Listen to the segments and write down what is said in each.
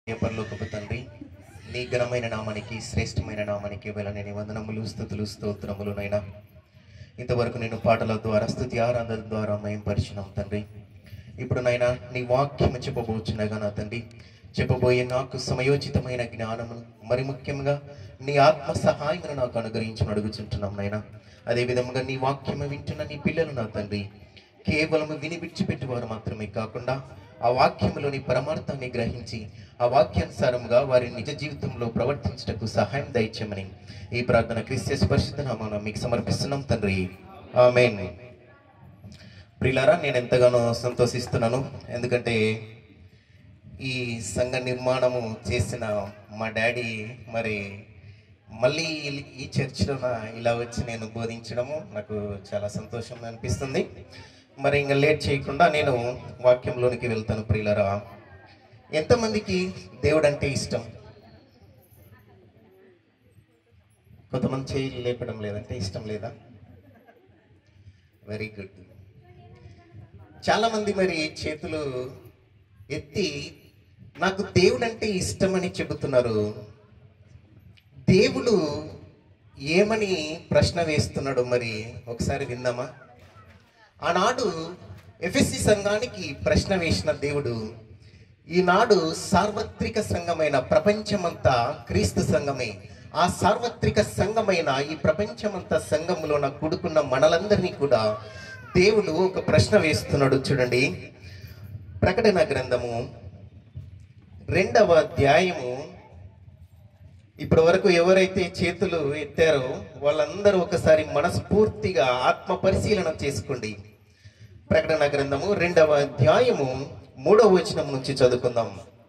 ఏ పరలోకపు తండ్రి నీ ఘనమైన నామానికి శ్రేష్టమైన నామానికి వెళ్ళని వందనములు స్థుతులు స్తోత్రములు నైనా ఇంతవరకు నేను పాటల ద్వారా స్థుతి ఆరాధన ద్వారా మేము పరిచినాం తండ్రి ఇప్పుడు నైనా నీ వాక్యము చెప్పబోచున్నగా నా తండ్రి చెప్పబోయే నాకు సమయోచితమైన జ్ఞానమును మరి ముఖ్యంగా నీ ఆత్మ సహాయమును నాకు అనుగ్రహించని అడుగుచుంటున్నాం నాయన అదే విధముగా నీ వాక్యము వింటున్న నీ పిల్లలు నా తండ్రి కేవలం విని విడిచిపెట్టేవారు మాత్రమే కాకుండా ఆ వాక్యములోని పరమార్థాన్ని గ్రహించి ఆ వాక్యానుసారముగా వారి నిజ జీవితంలో ప్రవర్తించటకు సహాయం దయచేయమని ఈ ప్రార్థన క్రిస్య పరిశుద్ధ నామాన మీకు సమర్పిస్తున్నాం తండ్రి ఆమేన్ ప్రిలారా నేను ఎంతగానో సంతోషిస్తున్నాను ఎందుకంటే ఈ సంఘ నిర్మాణము చేసిన మా డాడీ మరి మళ్ళీ ఈ- ఈ చర్చిలో నా ఇలా వచ్చి నేను బోధించడము నాకు చాలా సంతోషం అనిపిస్తుంది మరి ఇంకా లేట్ చేయకుండా నేను వాక్యంలోనికి వెళ్తాను ప్రియులరా ఎంతమందికి దేవుడు అంటే ఇష్టం కొంతమంది చేయి లేపడం లేదంటే ఇష్టం లేదా వెరీ గుడ్ చాలా మంది మరి చేతులు ఎత్తి నాకు దేవుడు అంటే ఇష్టమని చెబుతున్నారు దేవుడు ఏమని ప్రశ్న వేస్తున్నాడు మరి ఒకసారి విందామా ఆనాడు ఎఫ్ఎస్సి సంఘానికి ప్రశ్న వేసిన దేవుడు ఈనాడు సార్వత్రిక సంఘమైన ప్రపంచమంతా క్రీస్తు సంఘమే ఆ సార్వత్రిక సంఘమైన ఈ ప్రపంచమంతా సంఘములో నా కూడుకున్న మనలందరినీ కూడా దేవుడు ఒక ప్రశ్న వేస్తున్నాడు చూడండి ప్రకటన గ్రంథము రెండవ అధ్యాయము ఇప్పటి వరకు ఎవరైతే చేతులు ఎత్తారో వాళ్ళందరూ ఒకసారి మనస్ఫూర్తిగా ఆత్మ పరిశీలన చేసుకోండి ప్రకటన గ్రంథము రెండవ అధ్యాయము మూడవ వచనం నుంచి చదువుకుందాం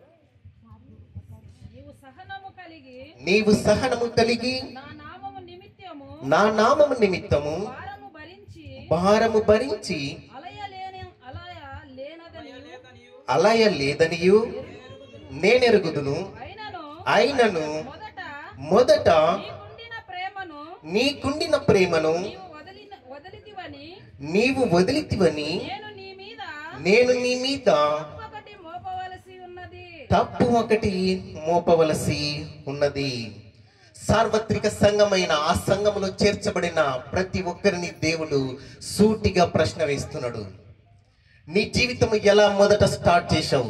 నీవు సహనము కలిగి నీవు సహనము కలిగి నా నామము నిమిత్తము నా నామము నిమిత్తము భారము భరించి భారము భరించి అలయ లేని అలయ లేనదని అలయ లేదనియు నేనెరుగుదును అయినను అయినను మొదట మొదట నీకుండిన ప్రేమను నీకుండిన ప్రేమను నీవు వదిలిన వదిలితివని నీవు వదిలితివని నేను నీ మీద నేను నీ మీద ఒకటి మోపవలసి ఉన్నది తప్పు ఒకటి మోపవలసి ఉన్నది సార్వత్రిక సంఘమైన ఆ సంఘములో చేర్చబడిన ప్రతి ఒక్కరిని దేవుడు సూటిగా ప్రశ్న వేస్తున్నాడు నీ జీవితం ఎలా మొదట స్టార్ట్ చేశావు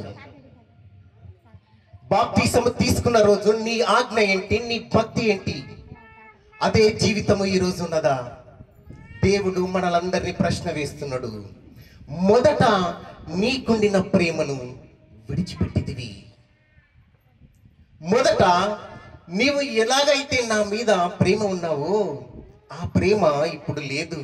బాప్తీసము తీసుకున్న రోజు నీ ఆజ్ఞ ఏంటి నీ భక్తి ఏంటి అదే జీవితము ఈ రోజు ఉన్నదా దేవుడు మనలందరినీ ప్రశ్న వేస్తున్నాడు మొదట నీకుండిన ప్రేమను విడిచిపెట్టిదివి మొదట నీవు ఎలాగైతే నా మీద ప్రేమ ఉన్నావో ఆ ప్రేమ ఇప్పుడు లేదు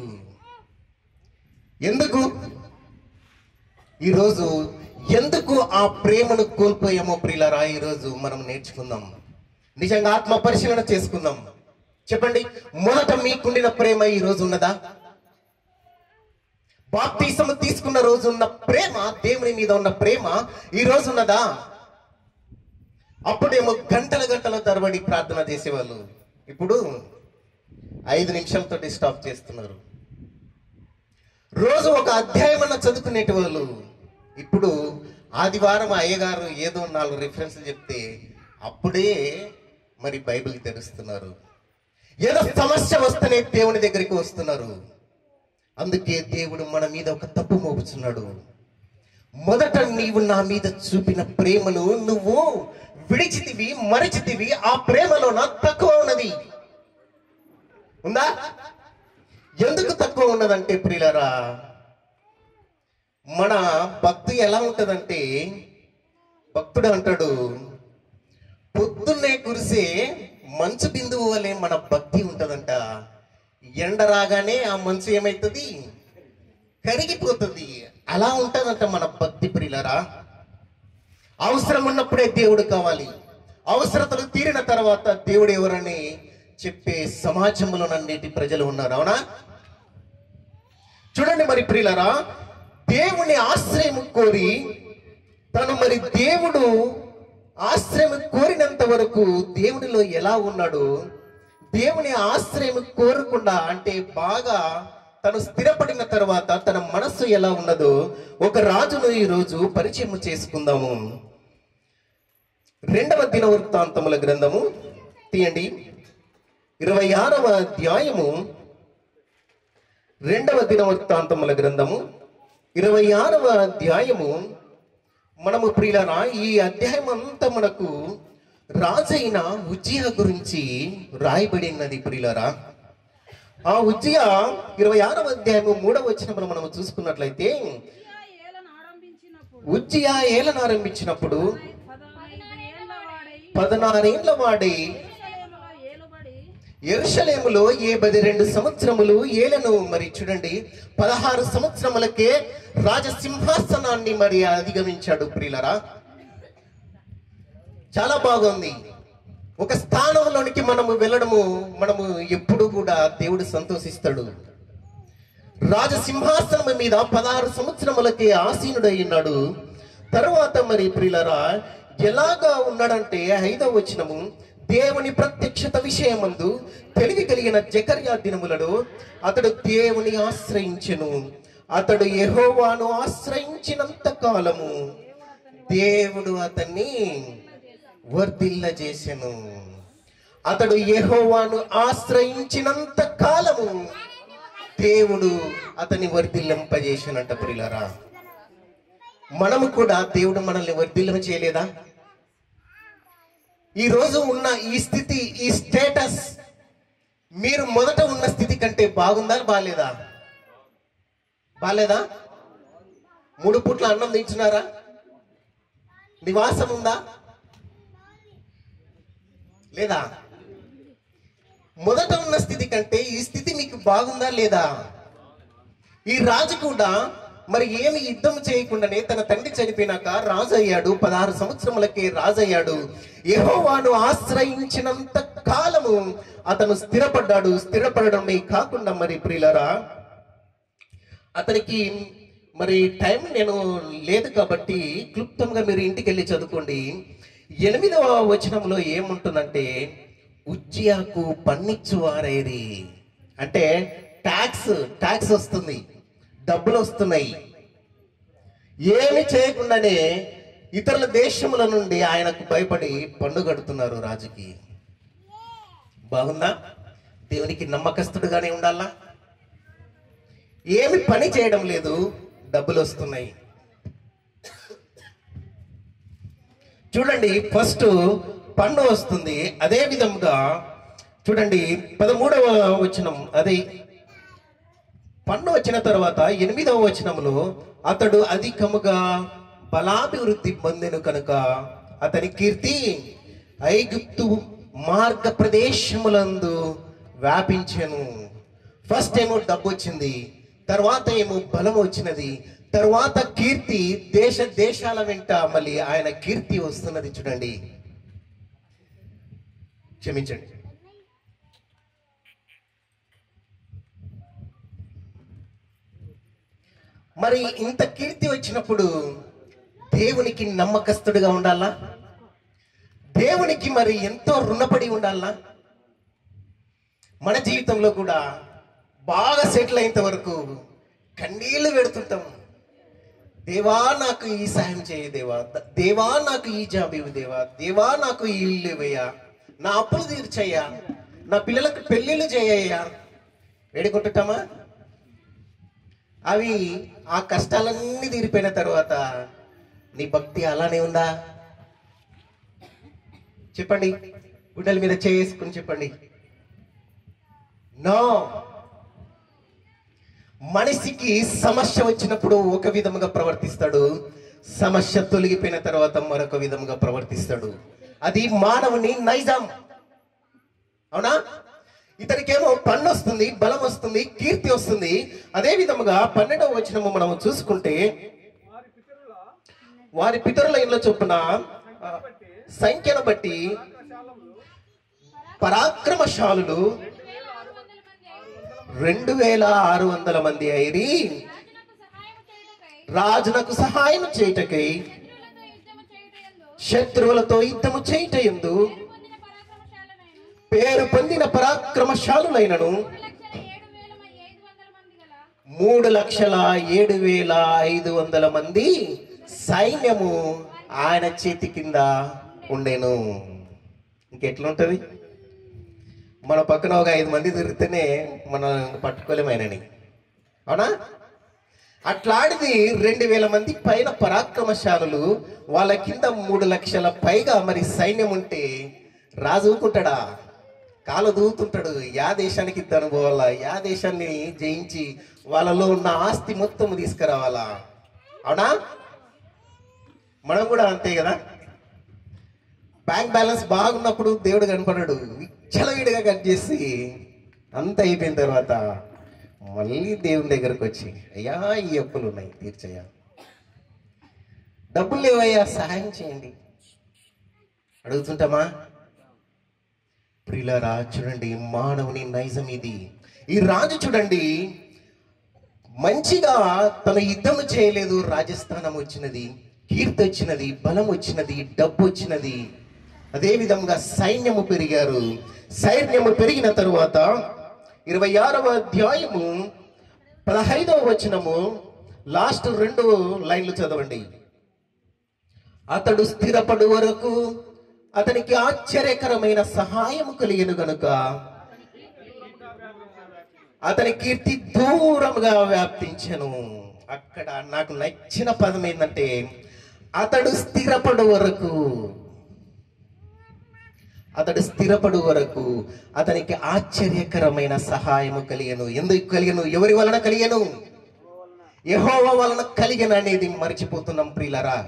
ఎందుకు ఈరోజు ఎందుకు ఆ ప్రేమను కోల్పోయామో ప్రియులరా ఈరోజు మనం నేర్చుకుందాం నిజంగా ఆత్మ పరిశీలన చేసుకుందాం చెప్పండి మొదట మీకుండిన ప్రేమ ఈ రోజు ఉన్నదా బాప్తీసము తీసుకున్న రోజు ఉన్న ప్రేమ దేవుని మీద ఉన్న ప్రేమ ఈ రోజు ఉన్నదా అప్పుడేమో గంటల గంటల తరబడి ప్రార్థన చేసేవాళ్ళు ఇప్పుడు ఐదు నిమిషాలతో స్టాప్ చేస్తున్నారు రోజు ఒక అధ్యాయం అన్న చదువుకునేటి వాళ్ళు ఇప్పుడు ఆదివారం అయ్యగారు ఏదో నాలుగు రిఫరెన్స్లు చెప్తే అప్పుడే మరి బైబిల్ తెరుస్తున్నారు ఏదో సమస్య వస్తేనే దేవుని దగ్గరికి వస్తున్నారు అందుకే దేవుడు మన మీద ఒక తప్పు మోపుచున్నాడు మొదట నీవు నా మీద చూపిన ప్రేమను నువ్వు విడిచితివి మరిచితివి ఆ ప్రేమలో నా తక్కువ ఉన్నది ఉందా ఎందుకు తక్కువ ఉన్నదంటే ప్రియులరా మన భక్తి ఎలా ఉంటదంటే భక్తుడు అంటాడు పొద్దున్నే కురిసే మంచు బిందువు వలె మన భక్తి ఉంటదంట ఎండ రాగానే ఆ మంచు ఏమైతుంది కరిగిపోతుంది అలా ఉంటదంట మన భక్తి ప్రియులరా అవసరం ఉన్నప్పుడే దేవుడు కావాలి అవసరతలు తీరిన తర్వాత దేవుడు ఎవరని చెప్పే సమాజంలో నన్నేటి ప్రజలు ఉన్నారు అవునా చూడండి మరి ప్రియులరా దేవుని ఆశ్రయం కోరి తను మరి దేవుడు ఆశ్రయం కోరినంత వరకు దేవునిలో ఎలా ఉన్నాడు దేవుని ఆశ్రయం కోరకుండా అంటే బాగా తను స్థిరపడిన తర్వాత తన మనస్సు ఎలా ఉన్నదో ఒక రాజును ఈ రోజు పరిచయం చేసుకుందాము రెండవ దిన వృత్తాంతముల గ్రంథము తీయండి ఇరవై ఆరవ అధ్యాయము రెండవ దిన వృత్తాంతముల గ్రంథము ఇరవై ఆరవ అధ్యాయము మనము ప్రియులరా ఈ అధ్యాయం అంతా మనకు రాజైన ఉజ్జియా గురించి రాయబడినది ప్రియులరా ఆ ఉజ్జియా ఇరవై ఆరవ అధ్యాయము మూడవ వచ్చినప్పుడు మనం చూసుకున్నట్లయితే ఉజ్జియా ఏలను ఆరంభించినప్పుడు ఉజ్జియా ఏలను ఆరంభించినప్పుడు పదనైదు ఏళ్ల వాడై పదనారేండ్ల వాడి యెరూషలేములో ఏలుబడి ఎరుషలేములో ఏ పది రెండు సంవత్సరములు ఏలను మరి చూడండి పదహారు సంవత్సరములకే రాజసింహాసనాన్ని మరి అధిగమించాడు ప్రియులరా చాలా బాగుంది ఒక స్థానంలోనికి మనము వెళ్ళడము మనము ఎప్పుడు కూడా దేవుడు సంతోషిస్తాడు రాజసింహాసనం మీద పదహారు సంవత్సరములకే ఆసీనుడై ఉన్నాడు తర్వాత మరి ప్రియులరా ఎలాగా ఉన్నాడంటే ఐదవ వచనము దేవుని ప్రత్యక్షత విషయమందు తెలివి కలిగిన జకర్యా దినములలో అతడు దేవుని ఆశ్రయించెను అతడు యెహోవాను ఆశ్రయించినంత కాలము దేవుడు అతన్ని వర్ధిల్ల చేసెను అతడు యెహోవాను ఆశ్రయించినంత కాలము దేవుడు అతన్ని వర్ధిల్లింపజేసినంట ప్రియులరా మనము కూడా దేవుడు మనల్ని వర్ధిల్లం చేయలేదా ఈ రోజు ఉన్న ఈ స్థితి ఈ స్టేటస్ మీరు మొదట ఉన్న స్థితి కంటే బాగుందా బాలేదా బాలేదా మూడు పూట్ల అన్నం తింటున్నారా నివాసం ఉందా లేదా మొదట ఉన్న స్థితి కంటే ఈ స్థితి మీకు బాగుందా లేదా ఈ రాజు కూడా మరి ఏమి యుద్ధం చేయకుండానే తన తండ్రి చనిపోయినాక రాజు అయ్యాడు పదహారు సంవత్సరములకే రాజు అయ్యాడు యెహోవాను ఆశ్రయించినంత కాలము అతను స్థిరపడ్డాడు స్థిరపడడమే కాకుండా మరి ప్రియులరా అతనికి మరి టైం నేను లేదు కాబట్టి క్లుప్తంగా మీరు ఇంటికి వెళ్ళి చదువుకోండి ఎనిమిదవ వచనంలో ఏముంటుందంటే ఉజ్జియాకు పన్నిచ్చు వారేరి అంటే ట్యాక్స్ ట్యాక్స్ వస్తుంది డబ్బులు వస్తున్నాయి ఏమి చేయకుండానే ఇతరుల దేశముల నుండి ఆయనకు భయపడి పన్ను కడుతున్నారు రాజుకి బాగుందా దేవునికి నమ్మకస్తుడుగానే ఉండాలా ఏమి పని చేయడం లేదు డబ్బులు వస్తున్నాయి చూడండి ఫస్ట్ పన్ను వస్తుంది అదే విధంగా చూడండి పదమూడవ వచనం అదే పన్ను వచ్చిన తర్వాత ఎనిమిదవ వచనంలో అతడు అధికముగా బలాభివృద్ధి పొందెను కనుక అతని కీర్తి ఐగుప్తు మార్గ ప్రదేశములందు వ్యాపించెను ఫస్ట్ ఏమో డబ్బు వచ్చింది తర్వాత ఏమో బలం వచ్చినది తర్వాత కీర్తి దేశ దేశాల వెంట మళ్ళీ ఆయన కీర్తి వస్తున్నది చూడండి క్షమించండి మరి ఇంత కీర్తి వచ్చినప్పుడు దేవునికి నమ్మకస్తుడిగా ఉండాలా దేవునికి మరి ఎంతో రుణపడి ఉండాలా మన జీవితంలో కూడా బాగా సెటిల్ అయినంత వరకు కన్నీళ్లు పెడుతుంటాం దేవా నాకు ఈ సాయం చేయ దేవా దేవా నాకు ఈ జాబ్ ఇవ్వు దేవా దేవా నాకు ఈ ఇల్లు ఇవ్వయ్యా నా అప్పులు తీర్చయ్యా నా పిల్లలకు పెళ్ళిళ్ళు చేయయ్యా వేడుకుంటుంటామా అవి ఆ కష్టాలన్నీ తీరిపోయిన తర్వాత నీ భక్తి అలానే ఉందా చెప్పండి గుడ్డల మీద చేసుకుని చెప్పండి నో మనిషికి సమస్య వచ్చినప్పుడు ఒక విధముగా ప్రవర్తిస్తాడు సమస్య తొలగిపోయిన తర్వాత మరొక విధముగా ప్రవర్తిస్తాడు అది మానవుని నైజం అవునా ఇతనికేమో పన్ను వస్తుంది బలం వస్తుంది కీర్తి వస్తుంది అదే విధముగా పన్నెండవ వచనము మనము చూసుకుంటే వారి పితరుల ఇంట్లో చొప్పున ఆ, సంఖ్యను బట్టి పరాక్రమశాలులు రెండు వేల ఆరు వందల మంది అయిరి రాజునకు సహాయం చేయుటకై శత్రువులతో యుద్ధము చేయుట ఎందు పేరు పొందిన పరాక్రమశాలులైనను మూడు లక్షల ఏడు వేల ఐదు వందల మంది సైన్యము ఆయన చేతి కింద ఉండేను ఇంకెట్లుంటది మన పక్కన ఒక ఐదు మంది తిరిగితేనే మనం పట్టుకోలేమైనని అవునా అట్లాంటిది రెండు వేల మంది పైన పరాక్రమశాలులు వాళ్ళ కింద మూడు లక్షల పైగా మరి సైన్యం ఉంటే రాజు ఊరుకుంటాడా కాలు దూతుంటాడు యా దేశానికి ఇద్దరు పోవాలా యా దేశాన్ని జయించి వాళ్ళలో ఉన్న ఆస్తి మొత్తం తీసుకురావాలా అవునా మనం కూడా అంతే కదా బ్యాంక్ బ్యాలెన్స్ బాగున్నప్పుడు దేవుడు కనపడాడు విచ్చలవిడిగా కట్ చేసి అంత అయిపోయిన తర్వాత మళ్ళీ దేవుని దగ్గరకు వచ్చి అయ్యా ఈ అప్పులు ఉన్నాయి తీర్చయ్యా డబ్బులు లేవయ్యా సహాయం చేయండి అడుగుతుంటామా ప్రిలరా చూడండి మానవుని నైజం ఇది ఈ రాజు చూడండి మంచిగా తన యుద్ధం చేయలేదు రాజస్థానం వచ్చినది కీర్తి వచ్చినది బలం వచ్చినది డబ్బు వచ్చినది అదే విధంగా సైన్యము పెరిగారు సైన్యము పెరిగిన తరువాత ఇరవై ఆరవ అధ్యాయము పదహైదవ వచనము లాస్ట్ రెండు లైన్లు చదవండి అతడు స్థిరపడు వరకు అతనికి ఆశ్చర్యకరమైన సహాయము కలిగిన గనుక అతని కీర్తి దూరంగా వ్యాప్తించను అక్కడ నాకు నచ్చిన పదం ఏంటంటే అతడు స్థిరపడు వరకు అతడు స్థిరపడు వరకు అతనికి ఆశ్చర్యకరమైన సహాయము కలిగను ఎందుకు కలిగను ఎవరి వలన కలిగను యహోవ వలన కలిగను అనేది మర్చిపోతున్నాం ప్రియులరా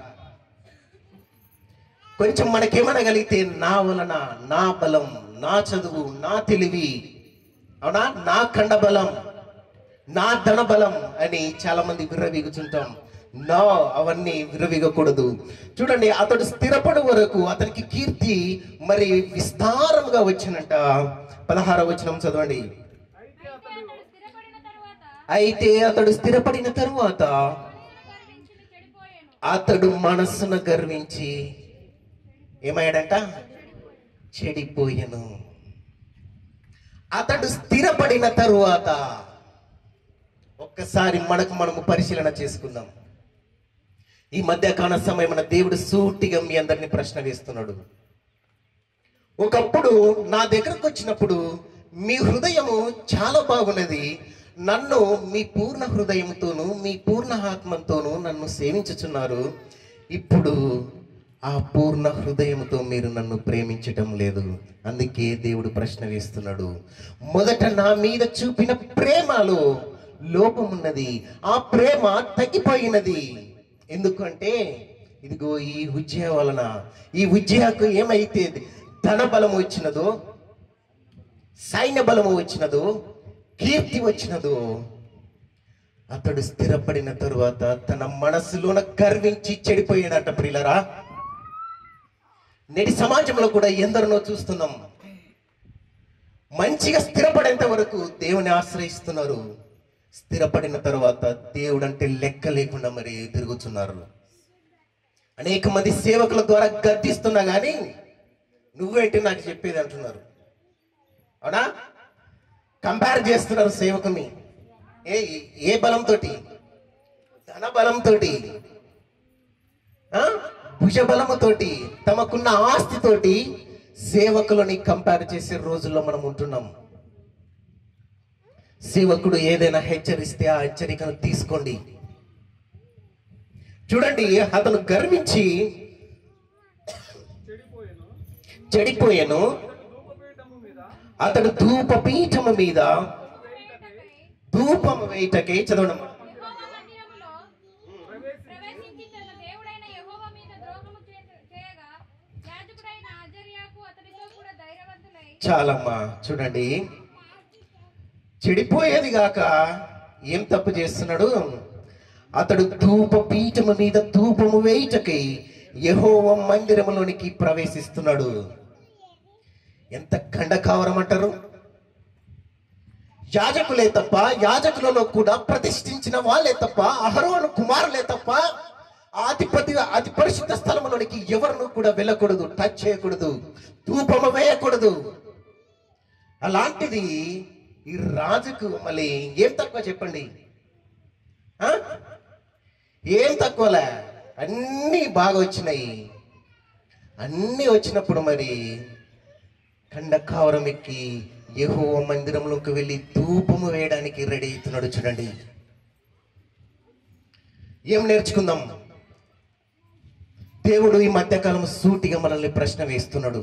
కొంచెం మనకేమనగలిగితే నా వలన నా బలం నా చదువు నా తెలివి అవునా నా కండ బలం నా ధన బలం అని చాలా మంది విర్రవీగుతుంటాం నో అవన్నీ విర్రవీగకూడదు చూడండి అతడు స్థిరపడు వరకు అతనికి కీర్తి మరి విస్తారముగా వచ్చినట్ట పదహార వచనం చదవండి అయితే అతడు స్థిరపడిన తరువాత అయితే అతడు స్థిరపడిన తరువాత గర్వించి చెడిపోయాను అతడు మనస్సును గర్వించి ఏమయ్యాడంట చెడిపోయెను అతడు స్థిరపడిన తరువాత ఒక్కసారి మనకు మనము పరిశీలన చేసుకుందాం ఈ మధ్యకాల సమయమున దేవుడు సూటిగా మీ అందరిని ప్రశ్న వేస్తున్నాడు ఒకప్పుడు నా దగ్గరకు వచ్చినప్పుడు మీ హృదయము చాలా బాగున్నది నన్ను మీ పూర్ణ హృదయంతోను మీ పూర్ణ ఆత్మంతోను నన్ను సేవించుచున్నారు ఇప్పుడు ఆ పూర్ణ హృదయంతో మీరు నన్ను ప్రేమించటం లేదు అందుకే దేవుడు ప్రశ్న వేస్తున్నాడు మొదట నా మీద చూపిన ప్రేమలో లోపం ఉన్నది ఆ ప్రేమ తగ్గిపోయినది ఎందుకంటే ఇదిగో ఈ ఉజ్జయ వలన ఈ ఉజ్జయకు ఏమైతే ధన బలము వచ్చినదో సైన్య బలము వచ్చినదో కీర్తి వచ్చినదో అతడు స్థిరపడిన తరువాత తన మనసులోన గర్వించి చెడిపోయాడట ప్రియులరా నేటి సమాజంలో కూడా ఎందరినో చూస్తున్నాం మంచిగా స్థిరపడేంత వరకు దేవుని ఆశ్రయిస్తున్నారు స్థిరపడిన తర్వాత దేవుడు అంటే లెక్క లేకుండా మరి తిరుగుతున్నారు అనేక మంది సేవకుల ద్వారా గర్దిస్తున్నా కానీ నువ్వేంటి నాకు చెప్పేది అంటున్నారు అవునా కంపేర్ చేస్తున్నారు సేవకుని ఏ ఏ బలంతో ధన బలంతో భుజ బలముతోటి తమకున్న ఆస్తితోటి సేవకులని కంపేర్ చేసే రోజుల్లో మనం ఉంటున్నాం సేవకుడు ఏదైనా హెచ్చరిస్తే ఆ హెచ్చరికను తీసుకోండి చూడండి అతను గర్వించి చెడిపోయాను అతడు ధూప పీఠము మీద ధూపం వేయటకే చదవడం యెహోవా మందిరములో ప్రవేశించి తన దేవుడైన యెహోవా మీద ద్రోహము చే- చేయగా యాజకుడైన అజర్యాకు అతనితో కూడా ధైర్యవంతులై చాలమ్మా చూడండి చెడిపోయేది గాక ఏం తప్పు చేస్తున్నాడు అతడు ధూప పీఠము మీద ధూపము వేయుటకై యెహోవ మందిరములోనికి ప్రవేశిస్తున్నాడు ఎంత ఖండకావరం అంటారు యాజకులే తప్ప యాజకులలో కూడా ప్రతిష్ఠించిన వాళ్ళే తప్ప అహరోను కుమారులే తప్ప ఆ అతిపతి అతి పరిశుద్ధ స్థలములోనికి ఎవరిను కూడా వెళ్ళకూడదు టచ్ చేయకూడదు ధూపము వేయకూడదు అలాంటిది ఈ రాజుకు మళ్ళీ ఏం తక్కువ చెప్పండి ఆ? ఏం తక్కువలే అన్నీ బాగా వచ్చినాయి అన్నీ వచ్చినప్పుడు మరి కండకావరం ఎక్కి యహో మందిరంలోకి వెళ్ళి ధూపము వేయడానికి రెడీ అవుతున్నాడు చూడండి ఏం నేర్చుకుందాం దేవుడు ఈ మధ్యకాలం సూటిగా మనల్ని ప్రశ్న వేస్తున్నాడు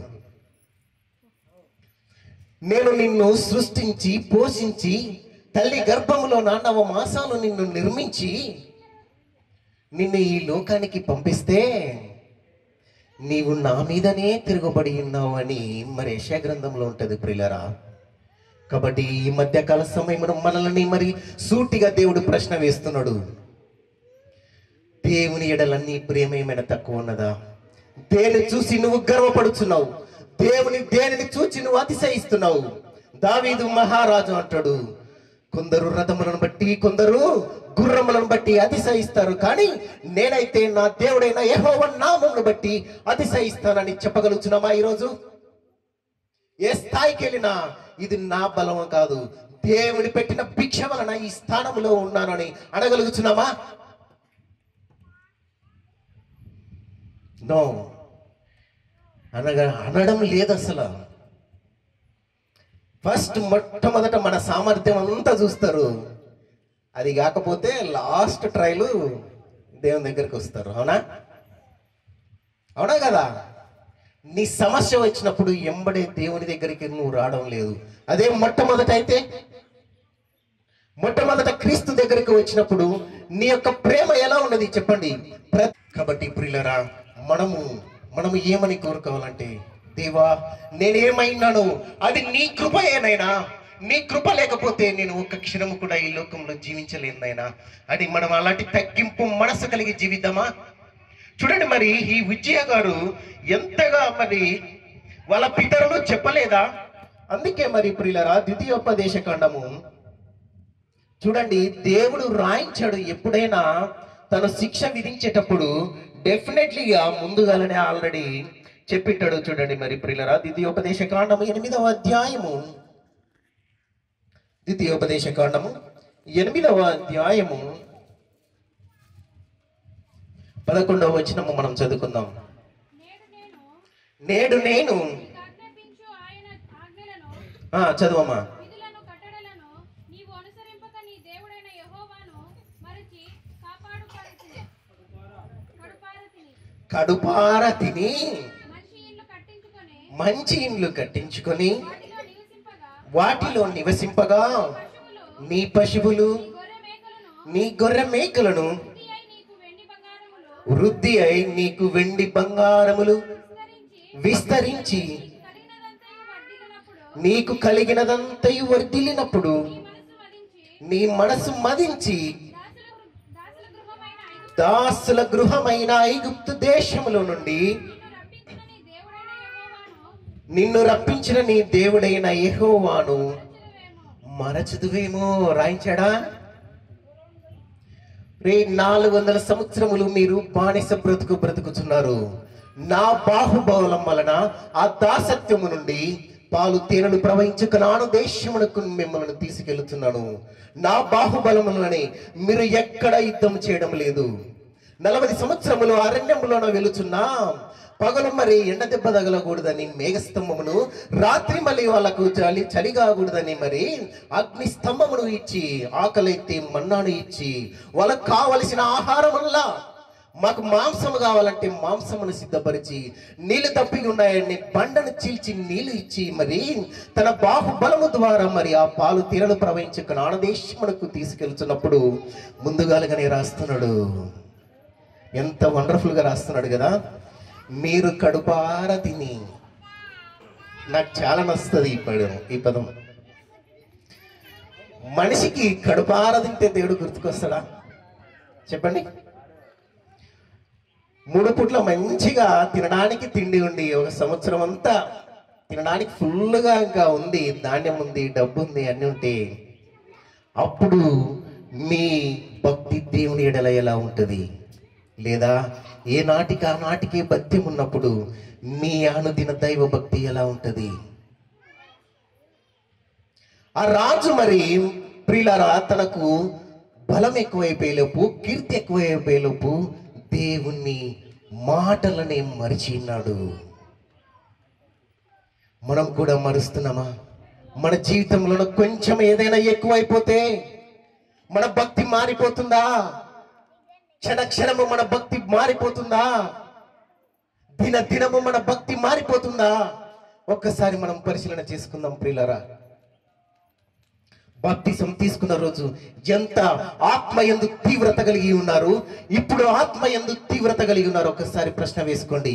నేను నిన్ను సృష్టించి పోషించి తల్లి గర్భములో నవ మాసాలు నిన్ను నిర్మించి నిన్ను ఈ లోకానికి పంపిస్తే నీవు నా మీదనే తిరగబడి ఉన్నావు అని మరి యశా గ్రంథంలో ఉంటది ప్రియులరా కాబట్టి ఈ మధ్యకాల సమయంలో మనల్ని మరి సూటిగా దేవుడు ప్రశ్న వేస్తున్నాడు దేవుని ఎడలన్నీ ప్రేమ ఏమైనా తక్కువ ఉన్నదా దేని చూసి నువ్వు గర్వపడుచున్నావు దేవుని దేనిని చూసి నువ్వు అతిశయిస్తున్నావు దావీదు మహారాజు అంటాడు కొందరు రథములను బట్టి కొందరు గుర్రములను బట్టి అతిశయిస్తారు కానీ నేనైతే నా దేవుడైన యెహోవా నామమును బట్టి అతిశయిస్తానని చెప్పగలుగుతున్నామా ఈరోజు ఏ స్థాయికి వెళ్ళినా ఇది నా బలం కాదు దేవుని పెట్టిన భిక్ష వలన ఈ స్థానంలో ఉన్నానని అనగలుగుతున్నామా నో అనగా అనడం లేదు అసలు ఫస్ట్ మొట్టమొదట మన సామర్థ్యం అంతా చూస్తారు అది కాకపోతే లాస్ట్ ట్రైలు దేవుని దగ్గరికి వస్తారు అవునా అవునా కదా నీ సమస్య వచ్చినప్పుడు ఎంబడే దేవుని దగ్గరికి నువ్వు రావడం లేదు అదే మొట్టమొదట అయితే మొట్టమొదట క్రీస్తు దగ్గరికి వచ్చినప్పుడు నీ యొక్క ప్రేమ ఎలా ఉన్నది చెప్పండి ప్ర- కాబట్టి ప్రియులరా మనము మనము ఏమని కోరుకోవాలంటే దేవా నేనేమైనాను అది నీ కృపయేనైనా నీ కృప లేకపోతే నేను ఒక్క క్షణము కూడా ఈ లోకంలో జీవించలేనైనా అది మనం అలాంటి తగ్గింపు మనసు కలిగి జీవిద్దామా చూడండి మరి ఈ విజయ గారు ఎంతగా మరి వాళ్ళ పితరులు చెప్పలేదా అందుకే మరి ప్రియులరా ద్వితీయోపదేశ ఖండము చూడండి దేవుడు రాయించాడు ఎప్పుడైనా తను శిక్ష విధించేటప్పుడు డెఫినెట్లీగా ముందుగానే ఆల్రెడీ చెప్పిట్టాడు చూడండి మరి ప్రియులరా ద్వితీయోపదేశ కాండము ఎనిమిదవ అధ్యాయము ద్వితీయోపదేశ కాండము ఎనిమిదవ అధ్యాయము పదకొండవ వచనము మనం చదువుకుందాం నేడు నేను నేడు నేను నీకు ఆజ్ఞాపించు ఆయన ఆజ్ఞలను ఆ చదువమ్మా విధులను కట్టడలను నీవు అనుసరింపక నీ దేవుడైన యెహోవాను మరచి కాపాడు కడుపారతిని కడుపార తిని మనిషి ఇల్లు కట్టించుకొని మంచి ఇండ్లు కట్టించుకొని వాటిలో నివసింపగా వాటిలో నివసింపగా పశువులు నీ పశువులు నీ గొర్రె మేకలను నీ గొర్రె మేకలను వృద్ధి అయి నీకు వెండి బంగారములు వృద్ధి అయి నీకు వెండి బంగారములు విస్తరించి విస్తరించి కలిగినదంతయు వర్ధిల్లినప్పుడు నీకు కలిగినదంతయు వర్ధిల్లినప్పుడు నీ మనసు మదించి నీ మనసు మదించి దాసుల దాసుల దాసుల గృహమైన ఐగుప్తు గృహమైన ఐగుప్తు దేశములో నుండి నిన్ను రప్పించిన నీ దేవుడైన నిన్ను రప్పించిన నీ దేవుడైన యెహోవాను యెహోవాను మరచుదువేమో. మరచుదువేమో రాయించాడా రే నాలుగు వందల సంవత్సరములు మీరు బానిస బ్రతుకు బ్రతుకుతున్నారు నా బాహుబలం వలన ఆ దాసత్యము నుండి పాలు తేనెలు ప్రవహించుక నాను దేశమునకు మిమ్మల్ని తీసుకెళ్తున్నాను నా బాహుబలములనే మీరు ఎక్కడ యుద్ధం చేయడం లేదు నలభై సంవత్సరములు అరణ్యములోన వెలుచున్నా పగలు మరి ఎండ దెబ్బ తగలకూడదని మేఘస్తంభమును రాత్రి మళ్ళీ వాళ్ళకు చలి చలి కాకూడదని మరి అగ్ని స్తంభమును ఇచ్చి ఆకలైతే మన్నాను ఇచ్చి వాళ్ళకు కావలసిన ఆహారముల్లా మాకు మాంసము కావాలంటే మాంసమును సిద్ధపరిచి నీళ్లు తప్పి ఉన్నాయని బండను చీల్చి నీళ్లు ఇచ్చి మరి తన బాహుబలము ద్వారా మరి ఆ పాలు తీరలు ప్రవహించి నానదేశమునకు తీసుకెళ్తున్నప్పుడు ముందుగాలుగానే రాస్తున్నాడు ఎంత వండర్ఫుల్ గా రాస్తున్నాడు కదా మీరు కడుపార తిని నాకు చాలా నచ్చుతుంది ఈ పదం ఈ పదం మనిషికి కడుపార తింటే దేవుడు గుర్తుకొస్తాడా చెప్పండి మూడు పుట్ల మంచిగా తినడానికి తిండి ఉండి ఒక సంవత్సరం అంతా తినడానికి ఫుల్గా ఇంకా ఉంది ధాన్యం ఉంది డబ్బు ఉంది అన్ని ఉంటే అప్పుడు మీ భక్తి దేవుని ఎడల ఎలా ఉంటుంది లేదా ఏ నాటికి ఆ నాటికి భక్తి ఉన్నప్పుడు మీ అనుదిన దైవ భక్తి ఎలా ఉంటుంది ఆ రాజు మరి ప్రియులారా తనకు బలం ఎక్కువైపోయేలోపు కీర్తి ఎక్కువైపోయేలోపు దేవుణ్ణి మాటలనే మరిచిన్నాడు మనం కూడా మరుస్తున్నామా మన జీవితంలో కొంచెం ఏదైనా ఎక్కువైపోతే మన భక్తి మారిపోతుందా క్షణ క్షణము మన భక్తి మారిపోతుందా దిన దినము మన భక్తి మారిపోతుందా ఒక్కసారి మనం పరిశీలన చేసుకుందాం ప్రియులరా బాప్తిసం తీసుకున్న రోజు ఎంత ఆత్మ ఎందు తీవ్రత కలిగి ఉన్నారు ఇప్పుడు ఆత్మ ఎందు తీవ్రత కలిగి ఉన్నారు ఒక్కసారి ప్రశ్న వేసుకోండి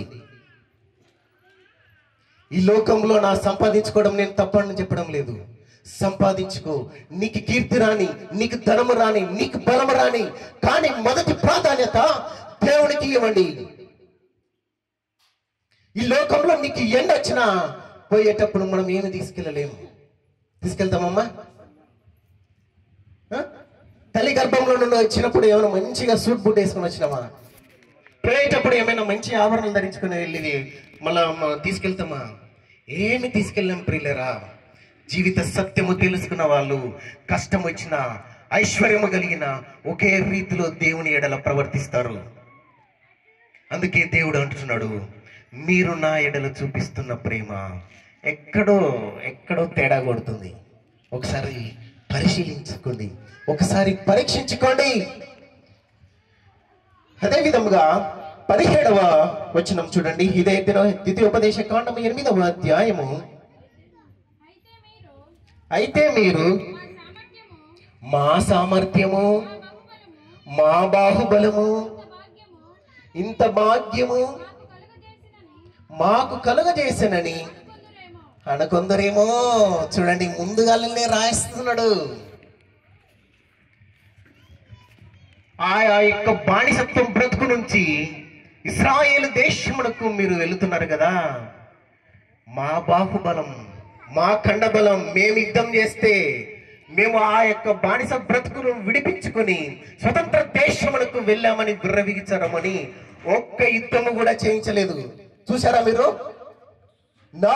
ఈ లోకంలో నా సంపాదించుకోవడం నేను తప్పని చెప్పడం లేదు సంపాదించుకో నీకు కీర్తి రాని నీకు ధనము రాని నీకు బలము రాని కానీ మొదటి ప్రాధాన్యత దేవునికి ఇవ్వండి ఈ లోకంలో నీకు ఎండ వచ్చినా పోయేటప్పుడు మనం ఏమి తీసుకెళ్ళలేము తీసుకెళ్తామమ్మా ఆ? తల్లి గర్భంలో నుండి వచ్చినప్పుడు ఏమైనా మంచిగా సూట్ బూట్ వేసుకొని వచ్చినామా పోయేటప్పుడు ఏమైనా మంచి ఆభరణలు ధరించుకుని వెళ్ళి మళ్ళా మ- తీసుకెళ్తామా ఏమి తీసుకెళ్ళాం ప్రియులరా జీవిత సత్యము తెలుసుకున్న వాళ్ళు కష్టం వచ్చిన ఐశ్వర్యము కలిగిన ఒకే రీతిలో దేవుని ఎడల ప్రవర్తిస్తారు అందుకే దేవుడు అంటున్నాడు మీరు నా ఎడల చూపిస్తున్న ప్రేమ ఎక్కడో ఎక్కడో తేడా కొడుతుంది ఒకసారి పరిశీలించుకోండి ఒకసారి పరీక్షించుకోండి అదే విధముగా పదిహేడవ వచనం చూడండి ఇదే ద్వితీయోపదేశ కాండము ఎనిమిదవ అధ్యాయము అయితే మీరు అయితే మీరు మా సామర్థ్యము మా సామర్థ్యము మా బహుబలము మా బాహుబలము భాగ్యము ఇంత భాగ్యము మాకు కలుగజేసినని మాకు కలుగజేసనని కొందరేమో అనుకొందరేమో చూడండి ముందుగానే రాయిస్తున్నాడు ఆ ఆ యొక్క బానిసత్వం బ్రతుకు నుంచి ఇస్రాయేల్ దేశమునకు మీరు వెళుతున్నారు కదా మా బాహుబలం మా కండబలం మేము యుద్ధం చేస్తే మేము ఆ యొక్క బానిస బ్రతుకును విడిపించుకొని స్వతంత్ర దేశమునకు వెళ్ళామని విర్రవిగించడమని ఒక్క యుద్ధము కూడా చేయించలేదు చూసారా మీరు నో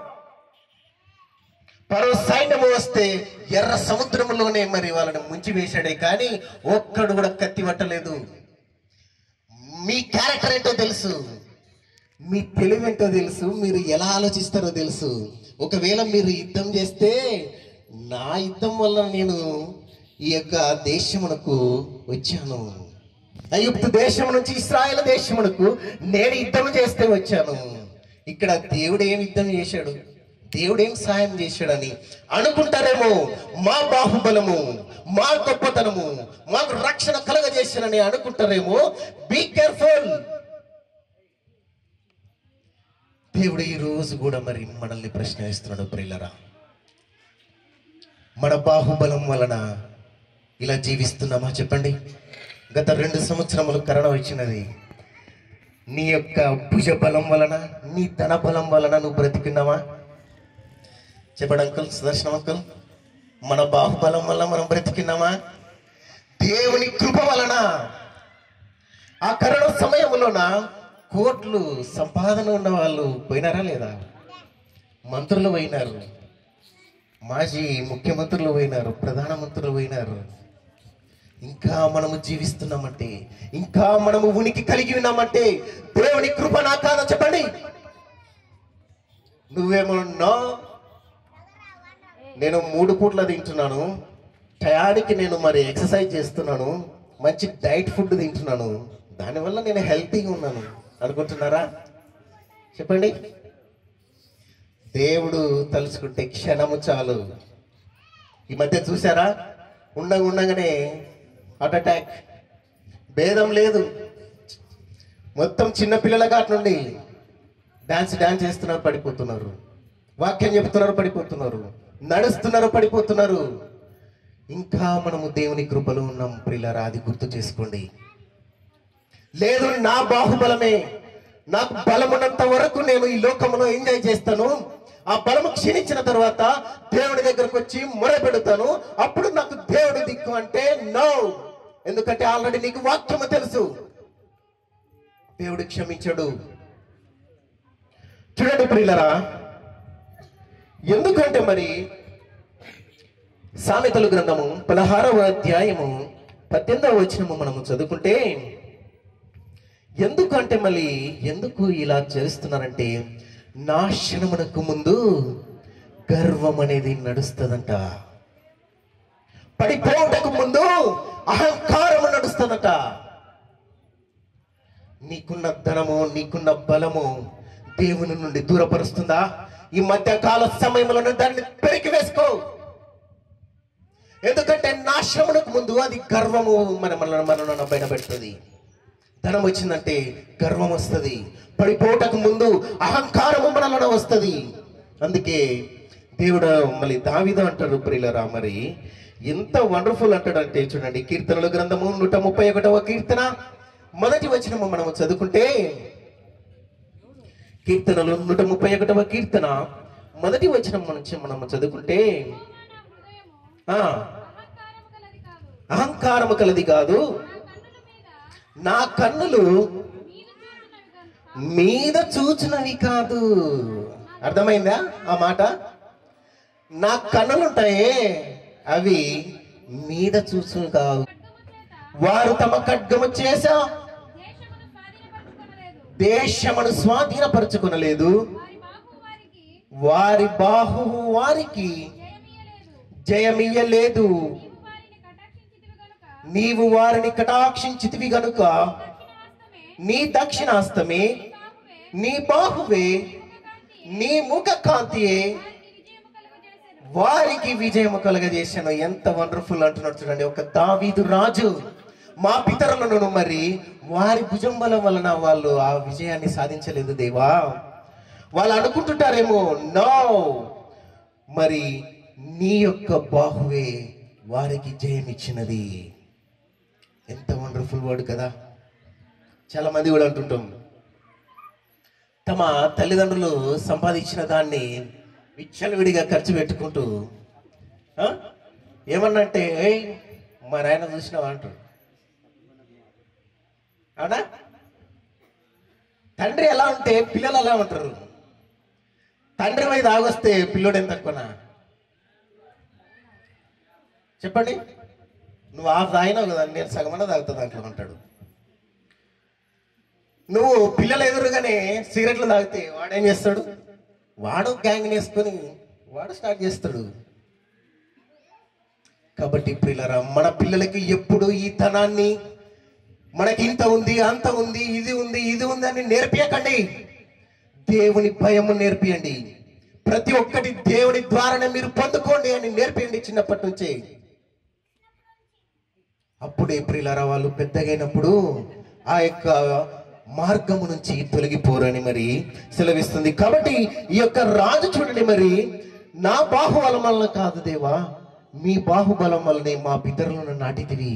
పరో సైన్యము వస్తే ఎర్ర సముద్రంలోనే మరి వాళ్ళని ముంచి వేశాడే కానీ ఒక్కడు కూడా కత్తి పట్టలేదు మీ క్యారెక్టర్ ఏంటో తెలుసు మీ తెలివేంటో తెలుసు మీరు ఎలా ఆలోచిస్తారో తెలుసు ఒకవేళ మీరు యుద్ధం చేస్తే నా యుద్ధం వల్ల నేను ఈ యొక్క దేశమునకు వచ్చాను ఐగుప్తు దేశం నుంచి ఇస్రాయేల్ దేశమునకు నేను యుద్ధం చేస్తే వచ్చాను ఇక్కడ దేవుడు ఏం యుద్ధం చేశాడు దేవుడు ఏం సాయం చేశాడని అనుకుంటారేమో మా బాహుబలము మా గొప్పతనము మాకు రక్షణ కలగజేశానని అనుకుంటారేమో బీ కేర్ఫుల్ దేవుడు ఈ రోజు కూడా మరి మనల్ని ప్రశ్న వేస్తున్నాడు ప్రిల్లరా మన బాహుబలం వలన ఇలా జీవిస్తున్నామా చెప్పండి గత రెండు సంవత్సరములు కరోనా వచ్చినది నీ యొక్క భుజ బలం వలన నీ ధన బలం వలన నువ్వు బ్రతికున్నావా చెప్పండి అంకుల్ సుదర్శనం అంకుల్ మన బాహుబలం వల్ల మనం బ్రతికినామా దేవుని కృప వలన ఆ కరోనా సమయంలోన కోట్లు సంపాదన ఉన్న వాళ్ళు పోయినారా లేదా మంత్రులు పోయినారు మాజీ ముఖ్యమంత్రులు పోయినారు ప్రధానమంత్రులు పోయినారు ఇంకా మనము జీవిస్తున్నామంటే ఇంకా మనము ఉనికి కలిగి ఉన్నామంటే దేవుని కృప నా కాదా చెప్పండి నువ్వేమన్నా నేను మూడు పూట్ల తింటున్నాను టయానికి నేను మరి ఎక్సర్సైజ్ చేస్తున్నాను మంచి డైట్ ఫుడ్ తింటున్నాను దానివల్ల నేను హెల్తీగా ఉన్నాను అనుకుంటున్నారా చెప్పండి దేవుడు తలుచుకుంటే క్షణము చాలు ఈ మధ్య చూసారా ఉండగా ఉండగానే హార్ట్ అటాక్ భేదం లేదు మొత్తం చిన్న పిల్లల కాటి నుండి డాన్స్ డాన్స్ చేస్తున్నారు పడిపోతున్నారు వాక్యం చెబుతున్నారు పడిపోతున్నారు నడుస్తున్నారు పడిపోతున్నారు ఇంకా మనము దేవుని కృపలో ఉన్నాం ప్రియులారా అది గుర్తు చేసుకోండి లేదు నా బాహుబలమే నాకు బలమున్నంత వరకు నేను ఈ లోకంలో ఎంజాయ్ చేస్తాను ఆ బలము క్షీణించిన తర్వాత దేవుడి దగ్గరకు వచ్చి మొరపెడతాను అప్పుడు నాకు దేవుడి దిక్కు అంటే నో ఎందుకంటే ఆల్రెడీ నీకు వాక్యము తెలుసు దేవుడు క్షమించడు చూడండి ప్రియులరా ఎందుకంటే మరి సామెతలు గ్రంథము పదహారవ అధ్యాయము పద్దెనిమిదవ వచనము మనము చదువుకుంటే ఎందుకంటే మళ్ళీ ఎందుకు ఇలా చేస్తున్నారంటే నాశనమునకు ముందు గర్వం అనేది నడుస్తుందంట పడిపోవటకు ముందు అహంకారము నడుస్తుందట నీకున్న ధనము నీకున్న బలము దేవుని నుండి దూరపరుస్తుందా ఈ మధ్య కాల సమయంలో దాన్ని పెరికి వేసుకో ఎందుకంటే నాశనమునకు ముందు అది గర్వము మన మన మనలో బయట పెడుతుంది ధనం వచ్చిందంటే గర్వం వస్తుంది పడిపోవటకు ముందు అహంకారము మనలో వస్తుంది అందుకే దేవుడు మళ్ళీ దావిద అంటారు ప్రియులరా మరి ఎంత వండర్ఫుల్ అంటాడంటే చూడండి కీర్తనల గ్రంథము నూట ముప్పై ఒకటవ కీర్తన మొదటి వచనము మనము చదువుకుంటే కీర్తనలు నూట ముప్పై ఒకటవ కీర్తన మొదటి వచనం నుంచి మనము చదువుకుంటే నా హృదయము ఆ అహంకారము కలది కాదు అహంకారము కలది కాదు నా కన్నుల మీద నా కన్నులు మీద చూచినవి కనుక మీద చూచినవి కాదు అర్థమైందా ఆ మాట నా కన్నులుంటాయే అవి మీద చూసు కావు ఖడ్గము చేత వారు తమ ఖడ్గము చేసా దేశమును స్వాధీనపరచుకొనలేదు దేశమును స్వాధీనపరచుకునలేదు వారి బాహు వారికి వారి బాహు వారికి జయమియ్యలేదు జయమియ్యలేదు నీవు వారిని కటాక్షించితివి గనుక నీవు వారిని కటాక్షించితివి గనుక దక్షిణాస్తమే నీ దక్షిణాస్తమే బాహువే నీ బాహువే ముఖకాంతి నీ ముఖ కాంతియే వారికి విజయము కలుగజేసెను వారికి విజయము కలగజేశాను ఎంత వండర్ఫుల్ అంటున్నాడు చూడండి ఒక దావీదు రాజు మా పితరులను మరి వారి భుజం బలం వలన వాళ్ళు ఆ విజయాన్ని సాధించలేదు దేవా వాళ్ళు అనుకుంటుంటారేమో నో మరి నీ యొక్క బాహువే వారికి జయం ఇచ్చినది ఎంత వండర్ఫుల్ వర్డ్ కదా చాలా మంది కూడా అంటుంటాం తమ తల్లిదండ్రులు సంపాదించిన దాన్ని విచ్చలవిడిగా ఖర్చు పెట్టుకుంటూ ఆ? ఏమన్నంటే "ఏయ్, మా నాయన చూసినావా అంటారు అవునా తండ్రి ఎలా ఉంటే పిల్లలు ఎలా ఉంటారు తండ్రి మీద ఆగొస్తే పిల్లోడు ఎంత తక్కువనా చెప్పండి నువ్వు ఆ తాగినావు కదా నేను సగమన్న తాగుతా దాంట్లో అంటాడు నువ్వు పిల్లలు ఎదురుగానే సిగరెట్లు తాగితే వాడేం చేస్తాడు వాడు గ్యాంగ్ వేసుకొని వాడు స్టార్ట్ చేస్తాడు కాబట్టి పిల్లరా మన పిల్లలకి ఎప్పుడు ఈ ధనాన్ని మనకి ఇంత ఉంది అంత ఉంది ఇది ఉంది ఇది ఉంది అని నేర్పియకండి దేవుని భయము నేర్పియండి ప్రతి ఒక్కటి దేవుని ద్వారానే మీరు పొందుకోండి అని నేర్పియండి చిన్నప్పటి నుంచే అప్పుడే ప్రియులారా వాళ్ళు పెద్దగైనప్పుడు ఆ యొక్క మార్గము నుంచి తొలగిపోరని మరి సెలవిస్తుంది కాబట్టి ఈ యొక్క రాజు చూడండి మరి నా బాహుబలం వలన కాదు దేవా మీ బాహుబలం వల్లనే మా పితరులను నాటితివి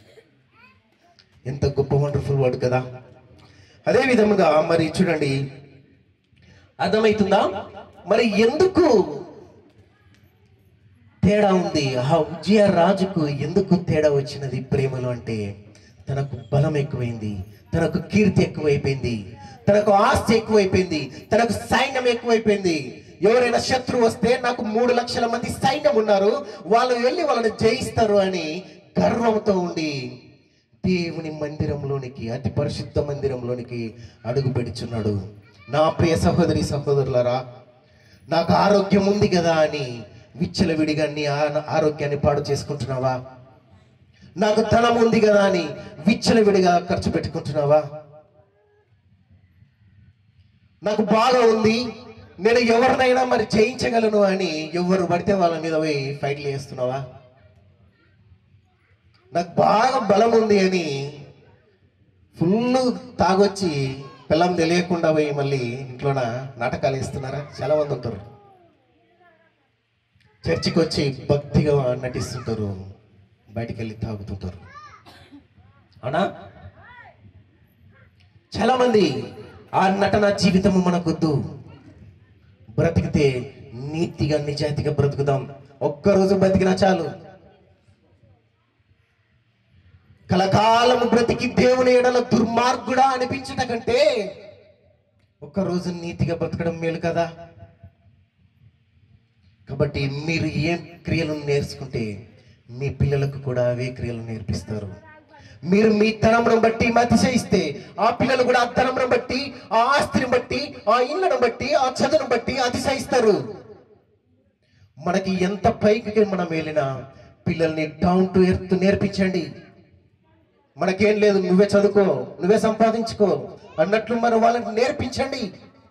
ఎంత గొప్ప వండర్ఫుల్ వర్డ్ కదా అదే విధముగా మరి చూడండి అర్థమవుతుందా మరి ఎందుకు తేడా ఉంది ఆ ఉజ్జయ రాజుకు ఎందుకు తేడా వచ్చినది ప్రేమలో అంటే తనకు బలం ఎక్కువైంది తనకు కీర్తి ఎక్కువైపోయింది తనకు ఆస్తి ఎక్కువైపోయింది తనకు సైన్యం ఎక్కువైపోయింది ఎవరైనా శత్రువు వస్తే నాకు మూడు లక్షల మంది సైన్యం ఉన్నారు వాళ్ళు వెళ్ళి వాళ్ళని జయిస్తారు అని గర్వంతో ఉండి దేవుని మందిరంలోనికి అతి పరిశుద్ధ మందిరంలోనికి అడుగు పెడుచున్నాడు నా ప్రియ సహోదరి సహోదరులారా నాకు ఆరోగ్యం ఉంది కదా అని విచ్చలవిడిగా నీ ఆ- ఆరోగ్యాన్ని పాడు చేసుకుంటున్నావా నాకు ధనం ఉంది కదా అని విచ్చలవిడిగా ఖర్చు పెట్టుకుంటున్నావా నాకు బాగా ఉంది నేను ఎవరినైనా మరి జయించగలను అని ఎవరు పడితే వాళ్ళ మీద పోయి ఫైట్లు చేస్తున్నావా నాకు బాగా బలం ఉంది అని ఫుల్ తాగొచ్చి పిల్లం తెలియకుండా పోయి మళ్ళీ ఇంట్లోన నాటకాలు వేస్తున్నారా చాలా మంది ఉంటారు చర్చికి వచ్చి భక్తిగా నటిస్తుంటారు బయటికి వెళ్ళి తాగుతుంటారు అవునా చాలా మంది ఆ నటన జీవితము మనకొద్దు బ్రతికితే నీతిగా నిజాయితీగా బ్రతుకుదాం ఒక్కరోజు బ్రతికినా చాలు కలకాలము బ్రతికి దేవుని ఎడల దుర్మార్గుడా అనిపించట కంటే ఒక్కరోజు నీతిగా బ్రతకడం మేలు కదా కాబట్టి మీరు ఏ క్రియలను నేర్చుకుంటే మీ పిల్లలకు కూడా అవే క్రియలు నేర్పిస్తారు మీరు మీ తనమును బట్టి అతిశయిస్తే ఆ పిల్లలు కూడా ఆ తనమును బట్టి ఆ ఆస్తిని బట్టి ఆ ఇళ్ళను బట్టి ఆ చదువును బట్టి అతిశయిస్తారు మనకి ఎంత పైకి మనం వెళ్ళినా పిల్లల్ని డౌన్ టు ఎర్త్ నేర్పించండి మనకేం లేదు నువ్వే చదువుకో నువ్వే సంపాదించుకో అన్నట్లు మనం వాళ్ళకి నేర్పించండి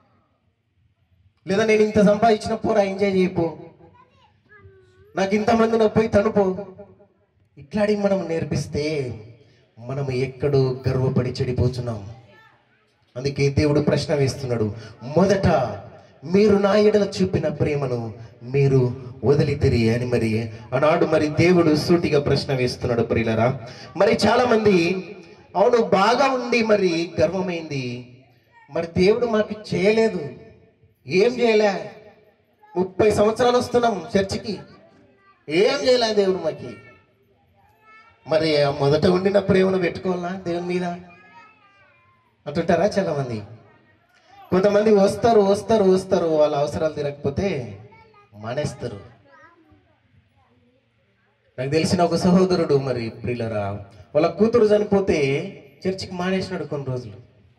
లేదా నేను ఇంత సంపాదించిన పోరా ఎంజాయ్ చేయపో నాకు ఇంతమంది నాకు పోయి తనుపో ఇట్లాడి మనం నేర్పిస్తే మనం ఎక్కడో గర్వపడి చెడిపోతున్నాం అందుకే దేవుడు ప్రశ్న వేస్తున్నాడు మొదట మీరు నా ఎడల చూపిన ప్రేమను మీరు వదిలితిరి అని మరి ఆనాడు మరి దేవుడు సూటిగా ప్రశ్న వేస్తున్నాడు ప్రియులరా మరి చాలా మంది అవును బాగా ఉండి మరి గర్వమైంది మరి దేవుడు మాకు చేయలేదు ఏం చేయలే ముప్పై సంవత్సరాలు వస్తున్నాం చర్చికి ఏం చేయలే దేవుడు మాకి మరి ఆ మొదట ఉండిన ప్రేమను పెట్టుకోవాలా దేవుని మీద అంటుంటారా చాలా మంది కొంతమంది వస్తారు వస్తారు వస్తారు వాళ్ళ అవసరాలు తీరకపోతే మానేస్తారు నాకు తెలిసిన ఒక సహోదరుడు మరి ప్రియులరా వాళ్ళ కూతురు చనిపోతే చర్చికి మానేసినాడు కొన్ని రోజులు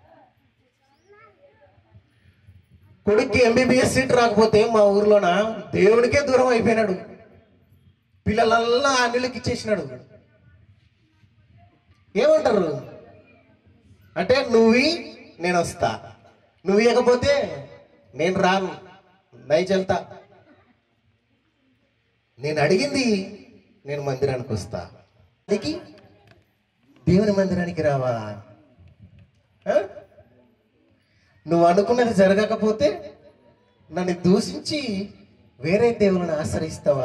కొడుక్కి ఎంబీబీఎస్ సీట్ రాకపోతే మా ఊర్లోన దేవుడికే దూరం అయిపోయినాడు పిల్లలల్లా అన్నిలకి ఇచ్చేసినాడు ఏమంటారు అంటే నువ్వు నేను వస్తా నువ్వు ఇవ్వకపోతే నేను రాను నై చెల్తా నేను అడిగింది నేను మందిరానికి వస్తా నీకు దేవుని మందిరానికి రావా ఆ? నువ్వు అనుకున్నది జరగకపోతే నన్ను దూషించి వేరే దేవులను ఆశ్రయిస్తావా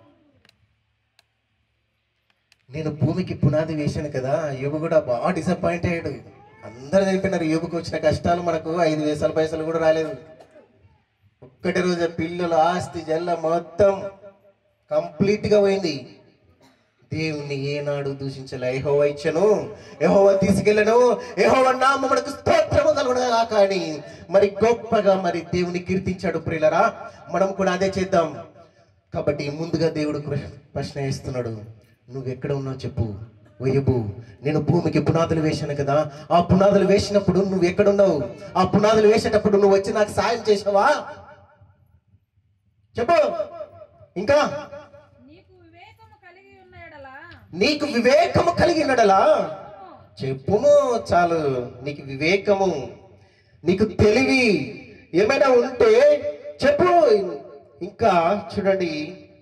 నేను భూమికి పునాది వేశాను కదా యువ కూడా బాగా డిసప్పాయింట్ అయ్యాడు అందరూ చెప్పినారు యువకు వచ్చిన కష్టాలు మనకు ఐదు వేసాల పైసలు కూడా రాలేదు ఒక్కటి రోజు పిల్లలు ఆస్తి జల్ల మొత్తం కంప్లీట్ గా పోయింది దేవుణ్ణి ఏనాడు దూషించలే యెహోవా ఇచ్చను యెహోవా తీసుకెళ్ళను యెహోవా నామమునకు స్తోత్రము కలుగునగా కానీ మరి గొప్పగా మరి దేవుని కీర్తించాడు ప్రియులరా మనం కూడా అదే చేద్దాం కాబట్టి ముందుగా దేవుడు కృ- ప్రశ్న వేస్తున్నాడు నువ్వు ఎక్కడ ఉన్నావు చెప్పు వయ్యబు నేను భూమికి పునాదులు వేశాను కదా ఆ పునాదులు వేసినప్పుడు నువ్వు ఎక్కడున్నావు ఆ పునాదులు వేసేటప్పుడు నువ్వు వచ్చి నాకు సాయం చేసావా చెప్పు ఇంకా నీకు వివేకము కలిగి ఉన్న ఎడలా నీకు వివేకము కలిగినడలా చెప్పుము చాలు నీకు వివేకము నీకు తెలివి ఏమైనా ఉంటే చెప్పు ఇంకా చూడండి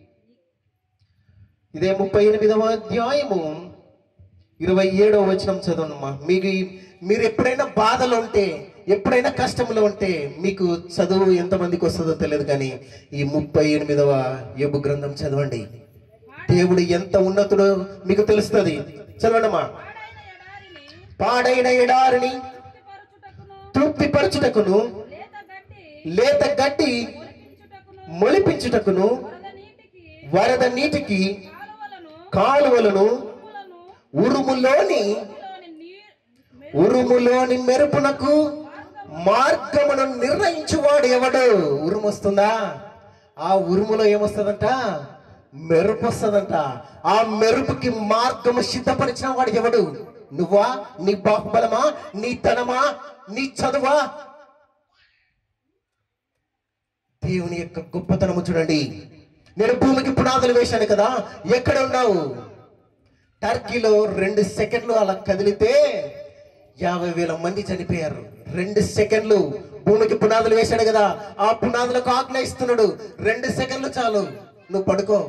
ఇదే ముప్పై ఎనిమిదవ అధ్యాయము ఇరవై ఏడవ వచనం చదవనమ్మా మీకు ఈ- మీరు ఎప్పుడైనా బాధలు ఉంటే ఎప్పుడైనా కష్టంలో ఉంటే మీకు చదువు ఎంతమందికి వస్తుందో తెలియదు కానీ ఈ ముప్పై ఎనిమిదవ యోబు గ్రంథం చదవండి దేవుడు ఎంత ఉన్నతుడో మీకు తెలుస్తుంది చదవండమ్మా పాడైన పాడైన ఎడారిని ఎడారిని తృప్తిపరచుటకును తృప్తిపరచుటకును లేత గడ్డి లేత గడ్డి మొలిపించుటకును మొలిపించుటకును వరద నీటికి వరద నీటికి కాలువలను కాలువలను ఉరుములను ఉరుములోని లోని నీ- ఉరుములోని మెరుపునకు మార్గమును నిర్ణయించువాడు ఎవడు ఉరుము వస్తుందా ఆ ఉరుములో ఏమొస్తుందంట మెరుపు వస్తుందంట ఆ మెరుపుకి మార్గము సిద్ధపరిచిన వాడు ఎవడు నువ్వా నీ బాహుబలమా నీ ధనమా నీ చదువా దేవుని యొక్క గొప్పతనము చూడండి నేను భూమికి పునాదులు వేశాను కదా ఎక్కడ ఉన్నావు టర్కీలో రెండు సెకండ్లు అలా కదిలితే యాభై వేల మంది చనిపోయారు రెండు సెకండ్లు భూమికి పునాదులు వేశాడు కదా ఆ పునాదులకు ఆజ్ఞ ఇస్తున్నాడు రెండు సెకండ్లు చాలు నువ్వు పడుకో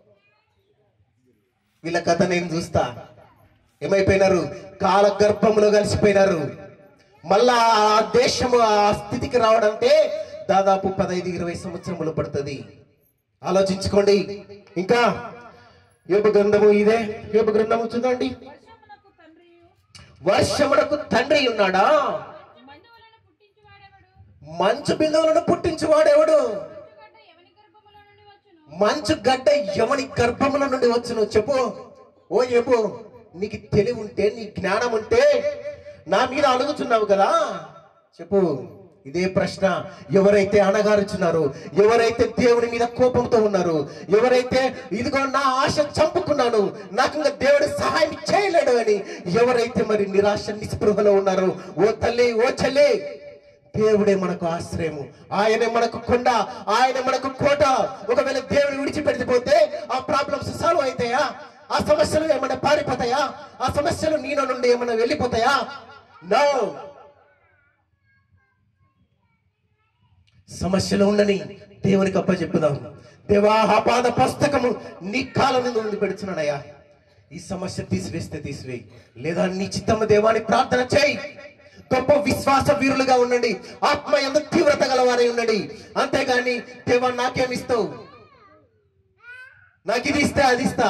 వీళ్ళ కథ నేను చూస్తా ఏమైపోయినారు కాల గర్భంలో కలిసిపోయినారు మళ్ళా ఆ దేశము ఆ స్థితికి రావడంటే దాదాపు పదహైదు ఇరవై సంవత్సరములు పడుతుంది ఆలోచించుకోండి ఇంకా యోగ గ్రంథము ఇదే యోగ గ్రంథము చూడండి వర్షమునకు తండ్రియు వర్షమునకు తండ్రి ఉన్నాడా మందువలను పుట్టించువాడెవడు మంచు బిందువులను పుట్టించువాడెవడు పుట్టుగడ్డ ఎవని గర్భములో నుండి వచ్చును మంచు గడ్డ యమని గర్భముల నుండి వచ్చును చెప్పు ఓ చెప్పు నీకు తెలివి ఉంటే నీ జ్ఞానం ఉంటే నా మీద అడుగుతున్నావు కదా చెప్పు ఇదే ప్రశ్న ఎవరైతే అణగారుచున్నారో ఎవరైతే దేవుని మీద కోపంతో ఉన్నారు ఎవరైతే ఇదిగో నా ఆశ చంపుకున్నాను నాకు ఇంకా దేవుడు సహాయం చేయలేడు అని ఎవరైతే మరి నిరాశ నిస్పృహలో ఉన్నారో ఓ తల్లి ఓ చెల్లి దేవుడే మనకు ఆశ్రయము ఆయనే మనకు కొండ ఆయన మనకు కోట ఒకవేళ దేవుడు విడిచిపెడితే ఆ ప్రాబ్లమ్స్ సాల్వ్ అవుతాయా ఆ సమస్యలు ఏమైనా పారిపోతాయా ఆ సమస్యలు నీలో నుండి ఏమైనా వెళ్ళిపోతాయా నో సమస్యలు ఉండని దేవునికి అప్ప చెప్పుదాం దేవా ఆ పాద పుస్తకము నీ కాలం మీద ఉండి పెడుతున్నానయ్యా ఈ సమస్య తీసివేస్తే తీసివేయి లేదా నీ చిత్తము దేవాన్ని ప్రార్థన చేయి గొప్ప విశ్వాస వీరులుగా ఉండండి ఆత్మ ఎంత తీవ్రత గలవారై ఉండండి అంతేగాని దేవా నాకేమిస్తావు నాకు ఇది ఇస్తే అది ఇస్తా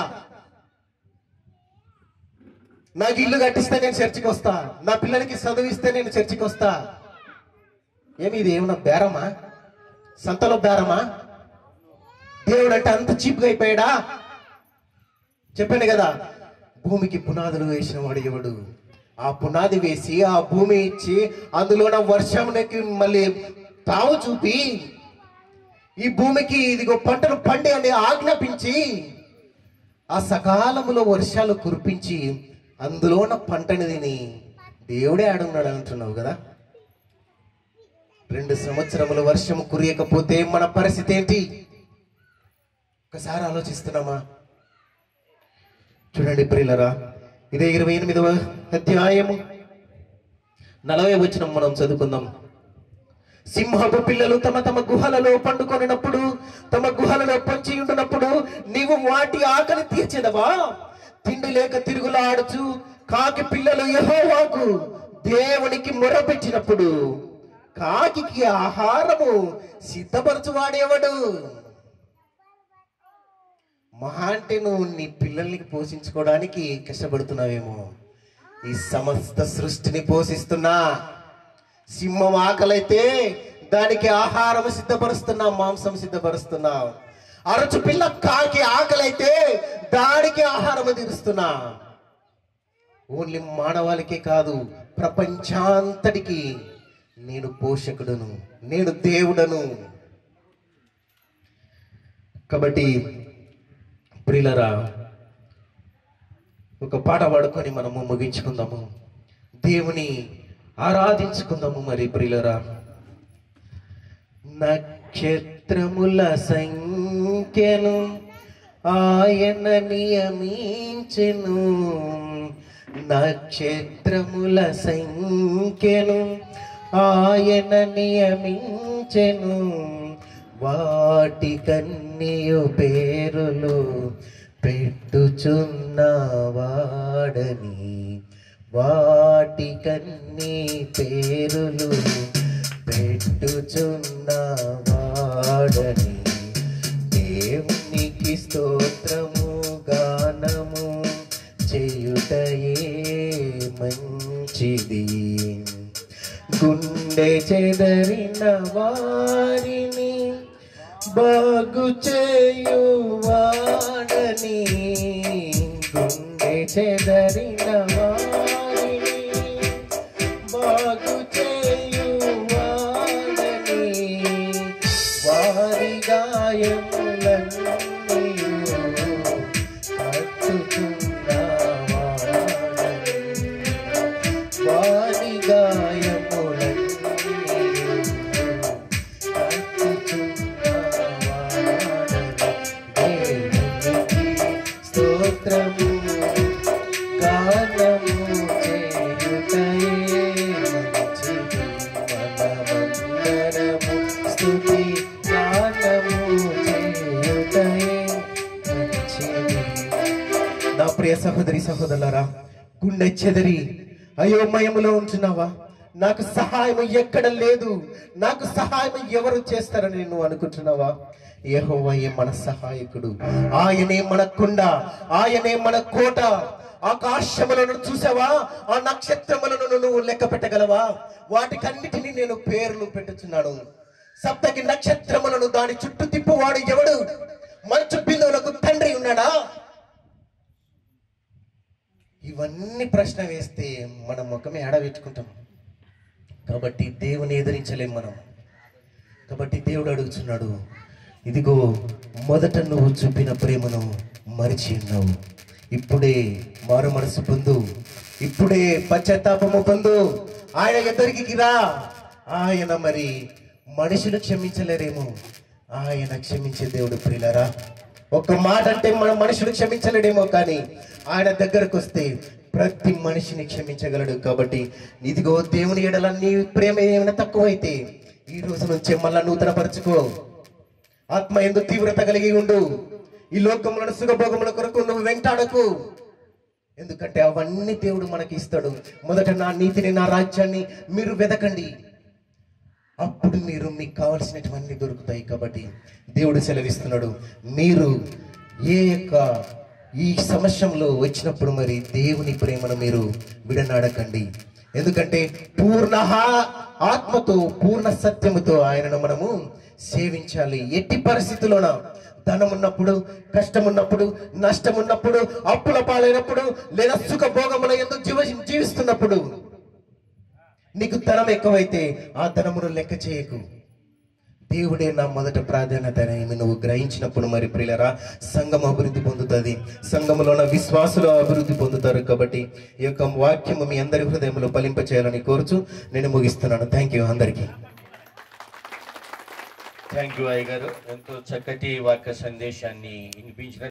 నాకు ఇల్లు కట్టిస్తే నేను చర్చికి వస్తా నా పిల్లలకి చదివిస్తే నేను చర్చికి వస్తా ఏమి ఇది ఏమన్నా బేరమా సంతలో బేరమా దేవుడు అంటే అంత చీప్గా అయిపోయాడా చెప్పాను కదా భూమికి పునాదులు వేసిన వాడు ఎవడు ఆ పునాది వేసి ఆ భూమి ఇచ్చి అందులోన వర్షంకి మళ్ళీ తావు చూపి ఈ భూమికి ఇదిగో పంటలు పండి అని ఆజ్ఞాపించి ఆ సకాలములో వర్షాలు కురిపించి అందులోన పంటని తిని దేవుడే ఆడున్నాడు అంటున్నావు కదా రెండు సంవత్సరముల వర్షం కురియకపోతే మన పరిస్థితి ఏంటి ఒకసారి ఆలోచిస్తున్నామా చూడండి ప్రియులరా ఇదే ఇరవై ఎనిమిదవ అధ్యాయము నలభై వచ్చిన మనం చదువుకుందాం సింహపు పిల్లలు తమ తమ గుహలలో పండుకొనినప్పుడు తమ గుహలలో పొంచి ఉంటున్నప్పుడు నీవు వాటి ఆకలి తీర్చెదవా తిండి లేక తిరుగులాడుచు కాకి పిల్లలు యెహోవాకు దేవునికి మొరపెట్టినప్పుడు కాకికి ఆహారము సిద్ధపరచువాడేవాడు మహా అంటే నువ్వు నీ పిల్లల్ని పోషించుకోవడానికి కష్టపడుతున్నావేమో ఈ సమస్త సృష్టిని పోషిస్తున్నా సింహం ఆకలైతే దానికి ఆహారం సిద్ధపరుస్తున్నా మాంసం సిద్ధపరుస్తున్నా అరచు పిల్ల కాకి ఆకలైతే దానికి ఆహారం తీరుస్తున్నా ఓన్లీ మానవాళికే కాదు ప్రపంచాంతటికి నేను పోషకుడను నేను దేవుడను కాబట్టి ప్రియులరా ఒక పాట పాడుకొని మనము ముగించుకుందాము దేవుని ఆరాధించుకుందాము మరి ప్రియులరా నక్షత్రముల సంఖ్యను ఆయన నియమించెను నక్షత్రముల సంఖ్యను ఆయన నియమించెను వాటి కన్నీయు పేరులు పెట్టుచున్నవాడని వాటి కన్నీ పేరులు పెట్టుచున్నవాడని దేవునికి స్తోత్రము గానము చేయుటయే మంచిది గుండె చెదరిన వారిని బాగు చేయువాడని గుండె చెదరిన వారిని బాగు చేయువాడని వారి గాయములన్నీ కట్టుకున్నవాడని వారి స్తోత్రము గానము చేయుటయే మంచిది మనమందరము స్తుతి గానము చేయుటయే మంచిది నా ప్రియ సహోదరి సహోదరులారా గుండె చెదరి అయోమయములో ఉంటున్నావా నాకు సహాయం ఎక్కడ లేదు నాకు సహాయం ఎవరు చేస్తారని నువ్వు అనుకుంటున్నావా యెహోవాయే మన సహాయకుడు ఆయనే మన కొండ ఆయనే మన కోట ఆకాశములను చూసావా ఆ నక్షత్రములను నువ్వు లెక్క పెట్టగలవా వాటికన్నిటినీ నేను పేర్లు పెట్టుచున్నాను సప్తకి నక్షత్రములను దాని చుట్టూ తిప్పువాడు ఎవడు మంచు బిందువులకు తండ్రి ఉన్నాడా ఇవన్నీ ప్రశ్న వేస్తే మన ముఖమే ఆడబెట్టుకుంటాం కాబట్టి దేవుని ఎదిరించలేం మనం కాబట్టి దేవుడు అడుగుతున్నాడు ఇదిగో మొదట నువ్వు చూపిన ప్రేమను మరిచి ఉన్నావు ఇప్పుడే మారు మనసు పొందు ఇప్పుడే పశ్చాత్తాపము పొందు ఆయన ఎద్దరికి రా ఆయన మరి మనుషులు క్షమించలేరేమో ఆయన క్షమించే దేవుడు ప్రియులరా ఒక మాట అంటే మన మనుషులు క్షమించలేడేమో కానీ ఆయన దగ్గరకు వస్తే ప్రతి మనిషిని క్షమించగలడు కాబట్టి ఇదిగో దేవుని ఎడల నీ ప్రేమ ఏమైనా తక్కువైతే ఈ రోజు నుంచే మళ్ళా నూతన పరుచుకో ఆత్మ ఎందు తీవ్రత కలిగి ఉండు ఈ లోకములను సుఖభోగముల కొరకు నువ్వు వెంటాడకు ఎందుకంటే అవన్నీ దేవుడు మనకి ఇస్తాడు మొదట నా నీతిని నా రాజ్యాన్ని మీరు వెదకండి అప్పుడు మీరు మీకు కావలసినటువన్నీ దొరుకుతాయి కాబట్టి దేవుడు సెలవిస్తున్నాడు మీరు ఏ యొక్క ఈ సమస్యలో వచ్చినప్పుడు మరి దేవుని ప్రేమను మీరు విడనాడకండి ఎందుకంటే పూర్ణ ఆత్మతో పూర్ణ సత్యముతో ఆయనను మనము సేవించాలి ఎట్టి పరిస్థితుల్లోన ధనం ఉన్నప్పుడు కష్టం ఉన్నప్పుడు నష్టం ఉన్నప్పుడు అప్పుల పాలైనప్పుడు లేదా సుఖ భోగముల ఎందుకు జీవ జీవిస్తున్నప్పుడు నీకు ధనం ఎక్కువైతే ఆ ధనమును లెక్క చేయకు దేవుడే నా మొదట ప్రాధాన్యత అని నువ్వు గ్రహించినప్పుడు మరి ప్రియులరా సంఘం అభివృద్ధి పొందుతుంది సంఘములో ఉన్న విశ్వాసులు అభివృద్ధి పొందుతారు కాబట్టి ఈ యొక్క వాక్యము మీ అందరి హృదయంలో ఫలింప చేయాలని కోరుచు నేను ముగిస్తున్నాను థ్యాంక్ యూ అందరికీ థ్యాంక్ యూ అయ్య గారు ఎంతో చక్కటి వాక్య సందేశాన్ని వినిపించిన